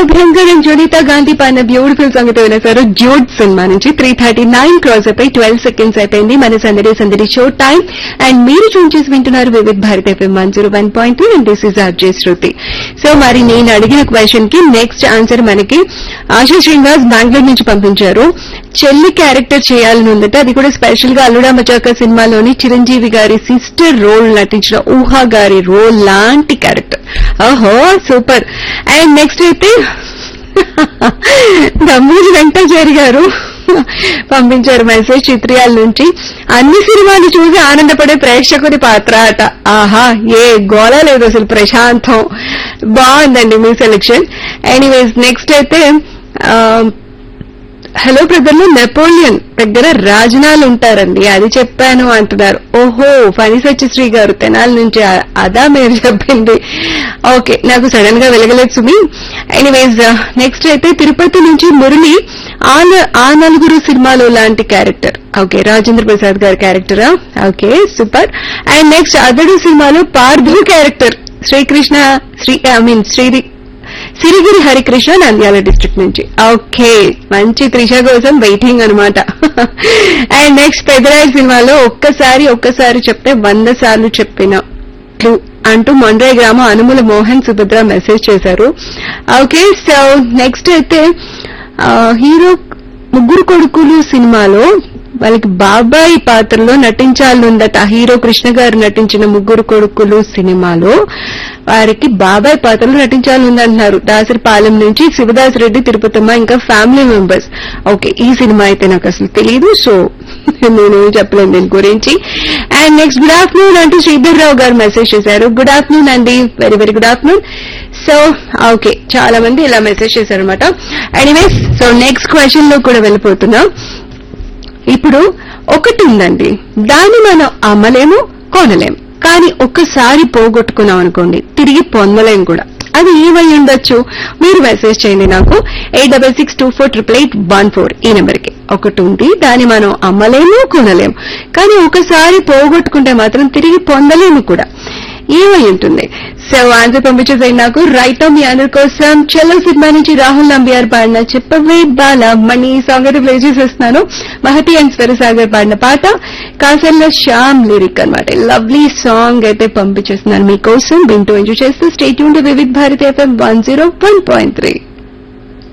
Abhyankar and Jonita Gandhi పాడిన beautiful సంగతి వినేశారు జ్యూడ్ సినిమా నుంచి త్రీ థర్టీ నైన్ క్రాస్ అయిపోయి ట్వెల్వ్ సెకండ్స్ అయిపోయింది మన సందడి సందడి షో టైం అండ్ మీరు చూన్ చేసి వింటున్నారు Vividh Bharat FM one zero one point two and this is RJ Shruti so మరి నేను అడిగిన క్వశ్చన్ కి నెక్స్ట్ ఆన్సర్ మనకి ఆశా శ్రీనివాస్ బెంగళూరు నుంచి పంపించారు చెల్లి క్యారెక్టర్ చేయాలని ఉందట అది కూడా స్పెషల్ గా అల్లుడా మచాక సినిమాలోని చిరంజీవి గారి సిస్టర్ రోల్ నటించిన ఊహా గారి రోల్ లాంటి క్యారెక్టర్ ఓహో సూపర్ అండ్ నెక్స్ట్ అయితే దమ్మూరి వెంకటాచారి గారు పంపించారు మెసేజ్ చిత్రియాల నుంచి అన్ని సినిమాలు చూసి ఆనందపడే ప్రేక్షకుడి పాత్ర అట ఆహా ఏ గోళ లేదు అసలు ప్రశాంతం బాగుందండి మీ సెలెక్షన్ ఎనీవేస్ నెక్స్ట్ అయితే ఆ, హలో బ్రదర్ లో నెపోలియన్ దగ్గర రాజనాలు ఉంటారండి అది చెప్పాను అంటున్నారు ఓహో ఫణి సత్యశ్రీ గారు తెనాలి నుంచి అ- అదా మీరు చెప్పింది ఓకే నాకు సడన్ గా వెలగలేదు సుమి ఎనీవేస్ నెక్స్ట్ అయితే తిరుపతి నుంచి మురళి ఆ న- ఆ నలుగురు సినిమాలో లాంటి క్యారెక్టర్ ఓకే రాజేంద్ర ప్రసాద్ గారి క్యారెక్టరా okay super and next Athadu సినిమాలో Parthu character Srikrishna Sri I mean Sri Sirigiri Harikrishna Nandyala district నుంచి ఓకే మంచి త్రిష కోసం వెయిటింగ్ అనమాట అండ్ నెక్స్ట్ పెదరాయి సినిమాలో ఒక్కసారి ఒక్కసారి చెప్తే వంద సార్లు చెప్పిన క్లూ అంటూ మొండ్రాయి గ్రామం అనుముల మోహన్ సుభద్ర మెసేజ్ చేశారు ఓకే సో నెక్స్ట్ అయితే ఆ, హీరో ముగ్గురు కొడుకులు సినిమాలో వాళ్ళకి బాబాయ్ పాత్రలో నటించాలనుందట హీరో కృష్ణ గారు నటించిన ముగ్గురు కొడుకులు సినిమాలో వారికి బాబాయ్ పాత్రలో నటించాలనుందంటున్నారు దాసరిపాలెం నుంచి శివదాస్ రెడ్డి తిరుపతమ్మ ఇంకా ఫ్యామిలీ మెంబర్స్ ఓకే ఈ సినిమా అయితే నాకు అసలు తెలియదు సో నేనేం చెప్పలేను దీని గురించి అండ్ నెక్స్ట్ గుడ్ ఆఫ్టర్నూన్ అంటూ శ్రీధర్ రావు గారు మెసేజ్ చేశారు గుడ్ ఆఫ్టర్నూన్ అండి very very good afternoon so okay చాలా మంది ఇలా మెసేజ్ చేశారు అనమాట ఎనీవేస్ సో నెక్స్ట్ క్వశ్చన్ లో కూడా వెళ్ళిపోతున్నాం ఇప్పుడు ఒకటి ఉందండి దాన్ని మనం అమ్మలేము కొనలేం కానీ ఒక్కసారి పోగొట్టుకున్నాం అనుకోండి తిరిగి పొందలేం కూడా అది ఏమై ఉండొచ్చు మీరు మెసేజ్ చేయండి నాకు eight double six two four triple eight one four ఈ నెంబర్కి ఒకటి ఉంది దాన్ని మనం అమ్మలేము కొనలేము కానీ ఒకసారి పోగొట్టుకుంటే మాత్రం తిరిగి పొందలేము కూడా ఏమై ఉంటుంది సో ఆన్సర్ పంపించేసేయండి నాకు రైట్ మీ అందరి కోసం చెల్లో సినిమా నుంచి రాహుల్ నంబియార్ పాడిన చెప్పవే బాల మణి సాంగ్ అయితే ప్లే చేసేస్తున్నాను మహతి అండ్ స్వరసాగర్ పాడిన పాట కాసల్ల శ్యామ్ లిరిక్ అనమాట లవ్లీ సాంగ్ అయితే పంపించేస్తున్నాను మీకోసం వింటూ ఎంజాయ్ చేస్తూ stay tune Vividh Bharati FM one zero one point three